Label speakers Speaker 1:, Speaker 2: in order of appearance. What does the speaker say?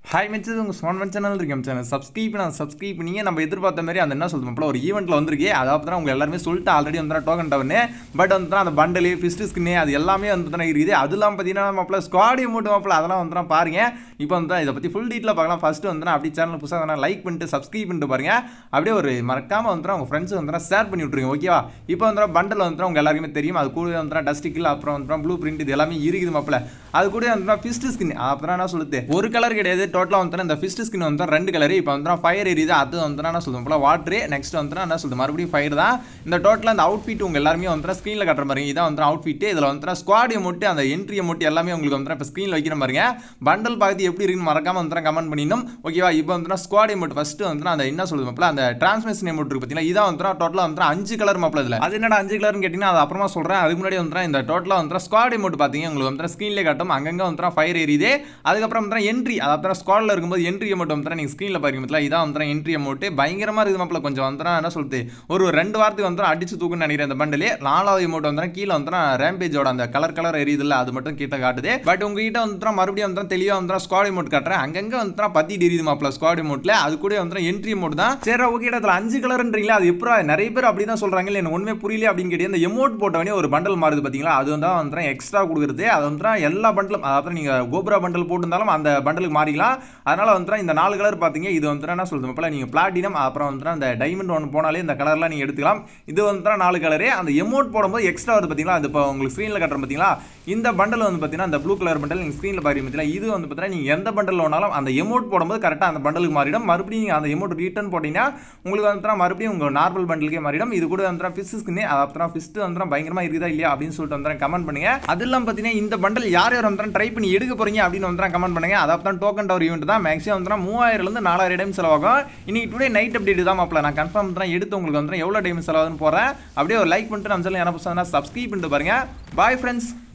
Speaker 1: hi மெச்சது உங்கள் smart one channel இருக்கேன் சேனல் சப்ஸ்கிரைப் நான் சப்ஸ்கிரைப் பண்ணி நம்ம எதிர்பார்த்த மாதிரி அந்த என்ன சொல்லுவோம் ஒரு ஈவெண்ட்டில் வந்திருக்கு அதாவது தான் உங்க எல்லாருமே சொல்லிட்டு ஆல்ரெடி வந்து டோக்கன் டவுனு பட் வந்து அந்த பண்டலு ஃபிஸ்ட் ஸ்கின்னு அது எல்லாமே வந்து தான் இருக்குது அதெல்லாம் பார்த்தீங்கன்னா மாப்பிள்ள ஸ்குவாடி மூட்டு மாப்பிள்ள அதெல்லாம் வந்து தான் பாருங்க இப்போ வந்து இதை பற்றி ஃபுல் டீட்டில் பார்க்கலாம் ஃபஸ்ட்டு வந்து அப்படி சேனல் புதுசாக வந்து லைக் பண்ணிட்டு சப்ஸ்கிரைப் பண்ணிட்டு பாருங்க அப்படியே ஒரு மறக்காம வந்து உங்கள் ஃப்ரெண்ட்ஸ் வந்து ஷேர் பண்ணி விட்ருங்க ஓகேவா இப்போ வந்து பண்டல் வந்து உங்க எல்லாருக்குமே தெரியும் அது கூட வந்து டஸ்டிக்கில் அப்புறம் வந்து ப்ளூ பிரிண்ட் இது எல்லாமே இருக்குது மாப்பிள்ள அது கூட வந்து ஃபிஸ்ட் ஸ்கின் அப்புறம் என்ன சொல்லுது ஒரு கலர் கிடையாது டோட்டலாக வந்து இந்த ஃபிஸ்ட் ஸ்கின் வந்து ரெண்டு கலர் இப்போ வந்து ஃபயர் எரியுது அது வந்து என்ன சொல்லுவோம் போல வாட்ரு நெக்ஸ்ட் வந்து என்ன சொல்லுது மறுபடியும் ஃபயர் தான் இந்த டோட்டலாக அந்த அவுட்ஃபிட் உங்க எல்லாருமே வந்து ஸ்க்ரீனில் கட்டுற மாதிரி இதான் வந்து அவுட்ஃபிட் இதில் வந்து ஸ்குவாடி அமௌண்ட் அந்த என்ட்ரி அமௌண்ட் எல்லாமே உங்களுக்கு வந்து இப்போ ஸ்க்ரீனில் வைக்கிற பாருங்க பண்டல் பார்த்து எப்படி இருக்குன்னு மறக்காம வந்து கமெண்ட் பண்ணிடணும் ஓகேவா இப்போ வந்து ஸ்குவாடி அமௌண்ட் ஃபர்ஸ்ட் வந்து அந்த என்ன சொல்லுது மாப்பிள அந்த டிரான்ஸ்மிஷன் அமௌண்ட் இருக்கு பார்த்தீங்களா இதான் வந்து டோட்டலாக வந்து அஞ்சு கலர் மாப்பிள இதில் அது என்னடா அஞ்சு கலர்னு கேட்டிங்கன்னா அது அப்புறமா சொல்கிறேன் அதுக்கு முன்னாடி வந்து இந்த டோட்டலாக வந்து ஸ்குவாடி அமௌண்ட் பார்த்தீங்க உங்களுக்கு வந்து ஸ்க்ரீன்லேயே காட்டும் அங்கங்கே வந்து ஃபயர் எரியுது அதுக்கப்புறம் வந்து என்ட்ரி அதாவது ஸ்குவாடில் இருக்கும்போது என்ட்ரி அமௌண்ட் வந்து நீங்கள் ஸ்க்ரீனில் பாருங்க பார்த்தீங்களா இதான் வந்து என்ட்ரி அமௌண்ட் பயங்கரமாக இருக்குது மாப்பிள கொஞ்சம் வந்து என்ன சொல்லுது ஒரு ரெண்டு வாரத்துக்கு வந்து அடிச்சு தூக்குன்னு நினைக்கிறேன் அந்த பண்டலே நாலாவது அமௌண்ட் வந்து கீழே வந்து ரேம்பேஜோட அந்த கலர் கலர் எரியுதுல்ல அது மட்டும் கிட்ட காட்டுது பட் உங்ககிட்ட வந்து மறுபடியும் வந்து தெளிவாக வந்து ஸ்குவாட் அமௌண்ட் காட்டுறேன் அங்கங்கே வந்து பத்தி எரியுது மாப்பிள ஸ்குவாட் அமௌண்ட்ல அது கூட வந்து என்ட்ரி அமௌண்ட் தான் சரி ஓகே அதில் அஞ்சு கலர்ன்றீங்களா அது எப்போ நிறைய பேர் அப்படி தான் சொல்கிறாங்க இல்லை எனக்கு ஒன்றுமே புரியல அப்படின்னு கேட்டு இந்த எமௌண்ட் போட்டவனே ஒரு பண்டல் மாறுது பார்த்தீங்களா அது வந்து வந்து எக்ஸ்ட்ரா கொடுக்குறது அது வந்து எல்லா பண்டலும் அதாவது நீங்கள் கோபுரா பண்டல் போட்டிருந்தாலும் அந்த பண்டலுக்கு மாறிக்கலாம் அதனால வந்து இந்த நாலு கலர் பார்த்தீங்க இது வந்து என்ன சொல்லுது இப்போ நீங்கள் பிளாட்டினம் அப்புறம் வந்து அந்த டைமண்ட் ஒன்று போனாலே இந்த கலர்லாம் நீங்கள் எடுத்துக்கலாம் இது வந்து நாலு கலரு அந்த எமௌண்ட் போடும்போது எக்ஸ்ட்ரா வருது பார்த்தீங்களா அது இப்போ உங்களுக்கு ஸ்க்ரீனில் கட்டுற பார்த்தீங்களா இந்த பண்டல் வந்து பார்த்தீங்கன்னா அந்த ப்ளூ கலர் பண்டல் நீங்கள் ஸ்க்ரீனில் பாருங்க பார்த்தீங்களா இது வந்து பார்த்தீங்கன்னா நீங்கள் எந்த பண்டல் வேணாலும் அந்த எமௌண்ட் போடும்போது கரெக்டாக அந்த பண்டலுக்கு மாறிடும் மறுபடியும் நீங்கள் அந்த எமௌண்ட் ரிட்டர்ன் போட்டிங்கன்னா உங்களுக்கு வந்து மறுபடியும் உங்கள் நார்மல் பண்டலுக்கே மாறிடும் இது கூட வந்து ஃபிஸ் ஸ்கின்னு அப்புறம் ஃபிஸ்ட்டு வந்து பயங்கரமாக இருக்குதா இல்லையா அப்படின்னு சொல்லிட்டு வந்து கமெண்ட் பண்ணுங்க அதெல்லாம் பார்த்தீங்கன்னா இந்த பண்டல் யார் யார் வந்து ட்ரை பண்ணி எடுக்க போறீங்க அப்படின்னு வந்து கமெண்ட் பண்ணுங்க அதாவது தான் டோக்கன் டவர் ஈவெண்ட் தான் மேக்ஸிமம் வந்து மூவாயிரம்லேருந்து நாலாயிரம் டைம் செலவாகும் இன்னைக்கு டுடே நைட் அப்டேட் தான் மாப்பிள நான் கன்ஃபார்ம் தான் எடுத்து உங்களுக்கு வந்து எவ்வளோ டைம் செலவாகுன்னு போகிறேன் அப்படியே ஒரு லைக் பண்ணிட்டு நம்ம சேனல் என்ன புதுசாக சப்ஸ்கிரைப் பண்ணிட்டு பாருங்க பாய் ஃப்ரெண்ட்ஸ்